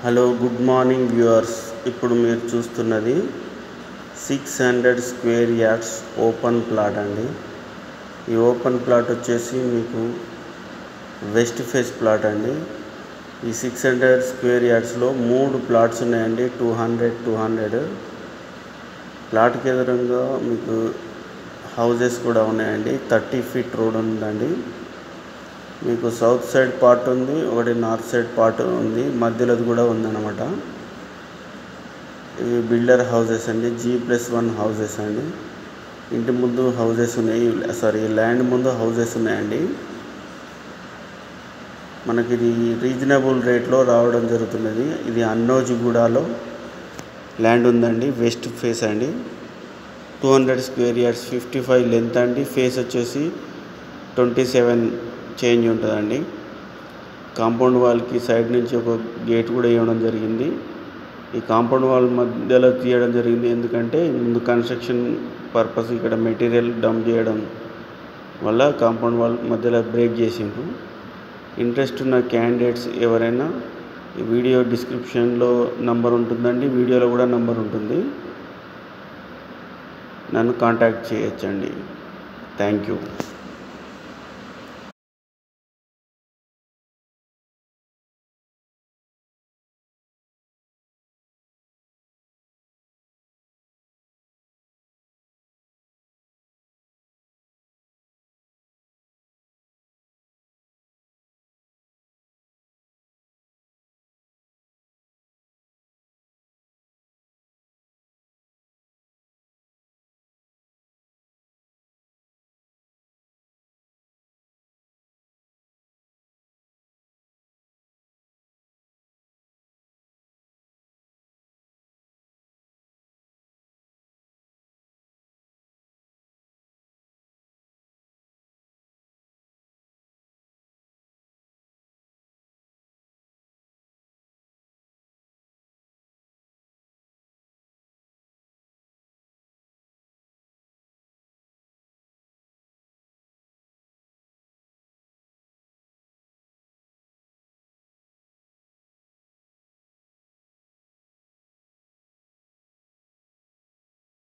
hello good morning viewers ఇప్పుడు మీరు చూస్తున్నది six hundred square yards open plot అండి ఈ ఓపెన్ ప్లాట్ వచ్చేసి మీకు వెస్ట్ ఫేస్ ప్లాట్ అండి ఈ సిక్స్ హండ్రెడ్ స్క్వేర్ యార్డ్స్లో మూడు ప్లాట్స్ ఉన్నాయండి టూ హండ్రెడ్ టూ హండ్రెడ్ ప్లాట్కి ఎదురుగా మీకు హౌజెస్ కూడా ఉన్నాయండి థర్టీ ఫీట్ రోడ్ ఉందండి మీకు సౌత్ సైడ్ పార్ట్ ఉంది ఒకటి నార్త్ సైడ్ పార్ట్ ఉంది మధ్యలో కూడా ఉందన్నమాట ఇవి బిల్డర్ హౌజెస్ అండి జీ ప్లస్ వన్ హౌజెస్ అండి ఇంటి ముందు హౌజెస్ ఉన్నాయి సారీ ల్యాండ్ ముందు హౌజెస్ ఉన్నాయండి మనకి ఇది రీజనబుల్ రేట్లో రావడం జరుగుతున్నది ఇది అన్నోజిగూడలో ల్యాండ్ ఉందండి వెస్ట్ ఫేస్ అండి two hundred square yards fifty five length అండి ఫేస్ వచ్చేసి ట్వంటీ సెవెన్ చేంజ్ ఉంటుందండి కాంపౌండ్ వాల్కి సైడ్ నుంచి ఒక గేట్ కూడా వేయడం జరిగింది ఈ కాంపౌండ్ వాల్ మధ్యలో తీయడం జరిగింది ఎందుకంటే ముందు కన్స్ట్రక్షన్ పర్పస్ ఇక్కడ మెటీరియల్ డంప్ చేయడం వల్ల కాంపౌండ్ వాల్ మధ్యలో బ్రేక్ చేసిండ్రు ఇంట్రెస్ట్ ఉన్న క్యాండిడేట్స్ ఎవరైనా ఈ వీడియో డిస్క్రిప్షన్లో నంబర్ ఉంటుందండి వీడియోలో కూడా నంబర్ ఉంటుంది నన్ను కాంటాక్ట్ చేయొచ్చండి థ్యాంక్ యూ